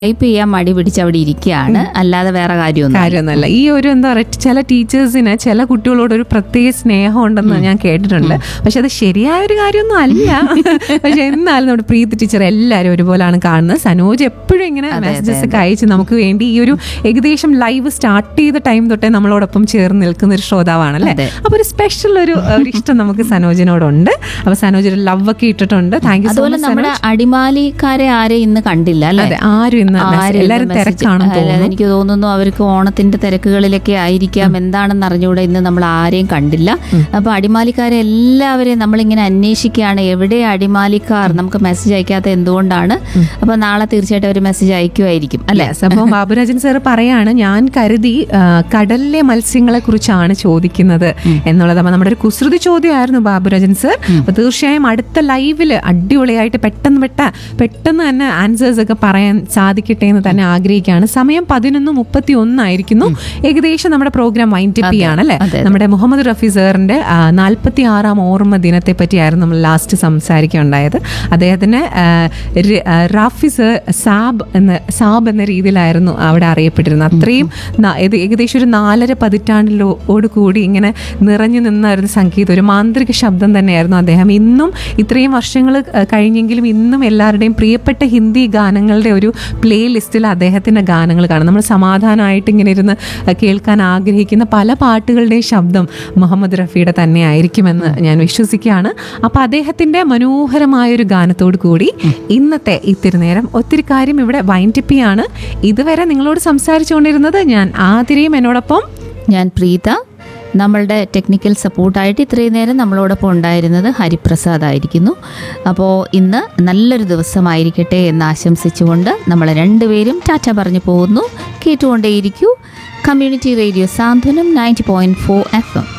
Type ചെയ്യാൻ മടി പിടിച്ച് അവിടെ ഇരിക്കുകയാണ് അല്ലാതെ വേറെ കാര്യമൊന്നും കാര്യമൊന്നുമല്ല ഈ ഒരു എന്താ പറയുക ചില ടീച്ചേഴ്സിന് ചില കുട്ടികളോട് ഒരു പ്രത്യേക സ്നേഹം ഉണ്ടെന്ന് ഞാൻ കേട്ടിട്ടുണ്ട് പക്ഷെ അത് ശരിയായ ഒരു കാര്യമൊന്നും അല്ല പക്ഷെ എന്നാലും നമ്മുടെ പ്രീതി ടീച്ചർ എല്ലാവരും ഒരുപോലാണ് കാണുന്നത് സനോജ് എപ്പോഴും ഇങ്ങനെ മെസ്സേജസ് ഒക്കെ അയച്ച് നമുക്ക് വേണ്ടി ഈ ഒരു ഏകദേശം ലൈവ് സ്റ്റാർട്ട് ചെയ്ത ടൈം തൊട്ടേ നമ്മളോടൊപ്പം ചേർന്ന് നിൽക്കുന്ന ഒരു ശ്രോതാവാണല്ലേ അതെ. അപ്പൊ ഒരു സ്പെഷ്യൽ ഒരു ഒരു ഇഷ്ടം നമുക്ക് സനോജിനോടുണ്ട് അപ്പൊ സനോജ് ഒരു ലവ് ഒക്കെ ഇട്ടിട്ടുണ്ട് താങ്ക് യു സോ അതുപോലെ മച്ച് നമ്മുടെ അടിമാലിക്കാരെ ആരെ ഇന്ന് കണ്ടില്ല അല്ലെ അതെ ആരും ഇന്ന് ആരും എല്ലാവരും ഇന്ന് message- തിരക്കാണെന്ന് അല്ല, തോന്നുന്നു എനിക്ക് തോന്നുന്നു അവർക്ക് ഓണത്തിന്റെ തിരക്കുകളിലൊക്കെ ആയിരിക്കാം എന്താണെന്ന് അറിഞ്ഞുകൂടെ ഇന്ന് നമ്മൾ ആരെയും കണ്ടില്ല അപ്പൊ അടിമാലിക്കാരെ എല്ലാവരെയും നമ്മളിങ്ങനെ അന്വേഷിക്കുകയാണ് എവിടെ അടിമാലിക്കാർ നമുക്ക് മെസ്സേജ് അയക്കാത്ത എന്തുകൊണ്ടാണ് അപ്പൊ നാളെ തീർച്ചയായിട്ടും ഒരു മെസ്സേജ് അയക്കുമായിരിക്കും അല്ലെ Yes, അപ്പം ബാബുരാജൻ സാർ പറയാണ് ഞാൻ കരുതി ആ, കടലിലെ മത്സ്യങ്ങളെ കുറിച്ചാണ് ചോദിക്കുന്നത് എന്നുള്ളത് അപ്പൊ നമ്മുടെ ഒരു കുസൃതി ചോദ്യമായിരുന്നു ബാബുരാജൻ സർ അപ്പൊ തീർച്ചയായും അടുത്ത ലൈവില് അടിപൊളിയായിട്ട് പെട്ടെന്ന് പെട്ട പെട്ടെന്ന് തന്നെ ആൻസേഴ്സ് ഒക്കെ പറയാൻ സാധിക്കട്ടെ എന്ന് തന്നെ ആഗ്രഹിക്കുകയാണ് സമയം പതിനൊന്ന് മുപ്പത്തി ഒന്നായിരിക്കുന്നു ഏകദേശം നമ്മുടെ പ്രോഗ്രാം വൈൻഡപ്പ് ചെയ്യാണ് അല്ലെ അതെ, അതെ. നമ്മുടെ മുഹമ്മദ് റഫി സാറിന്റെ നാൽപ്പത്തി ആറാം ഓർമ്മ ദിനത്തെ പറ്റിയായിരുന്നു നമ്മൾ ലാസ്റ്റ് സംസാരിക്കുകയുണ്ടായത് അദ്ദേഹത്തിന് ആ, ര- ആ, റാഫി സർ സാബ് എന്ന സാബ് എന്ന രീതിയിലായിരുന്നു അവിടെ അറിയപ്പെട്ടിരുന്നത് അത്രയും ന- ഏത് ഏകദേശം ഒരു നാലര പതിറ്റാണ്ടിലോട് കൂടി ഇങ്ങനെ നിറഞ്ഞു നിന്നായിരുന്നു സംഗീതം ഒരു മാന്ത്രിക ശബ്ദം തന്നെയായിരുന്നു അദ്ദേഹം ഇന്നും ഇത്രയും വർഷങ്ങൾ കഴിഞ്ഞെങ്കിലും ഇന്നും എല്ലാവരുടെയും പ്രിയപ്പെട്ട ഹിന്ദി ഗാനങ്ങളുടെ ഒരു പ്ലേ ലിസ്റ്റിൽ അദ്ദേഹത്തിൻ്റെ ഗാനങ്ങൾ കാണാം നമ്മൾ സമാധാനമായിട്ട് ഇങ്ങനെ ഇരുന്ന് അഹ് കേൾക്കാൻ ആഗ്രഹിക്കുന്ന പല പാട്ടുകളുടെയും ശബ്ദം മുഹമ്മദ് റഫിയുടെ തന്നെ ആയിരിക്കുമെന്ന് ഞാൻ വിശ്വസിക്കുകയാണ് അപ്പോൾ അദ്ദേഹത്തിൻ്റെ മനോഹരമായൊരു ഗാനത്തോടു കൂടി ഇന്നത്തെ ഇത്തിരി നേരം ഒത്തിരി കാര്യം ഇവിടെ വൈൻഡിപ്പിയാണ് ഇതുവരെ നിങ്ങളോട് സംസാരിച്ചുകൊണ്ടിരുന്നത് ഞാൻ ആതിരയും എന്നോടൊപ്പം ഞാൻ പ്രീത നമ്മളുടെ ടെക്നിക്കൽ സപ്പോർട്ടായിട്ട് ഇത്രയും നേരം നമ്മളോടൊപ്പം ഉണ്ടായിരുന്നത് ഹരിപ്രസാദ് ആയിരിക്കുന്നു അപ്പോൾ ഇന്ന് നല്ലൊരു ദിവസമായിരിക്കട്ടെ എന്ന് ആശംസിച്ചുകൊണ്ട് നമ്മൾ രണ്ടുപേരും ടാറ്റ പറഞ്ഞു പോകുന്നു കേട്ടുകൊണ്ടേയിരിക്കൂ community radio Santhwanam ninety point four F M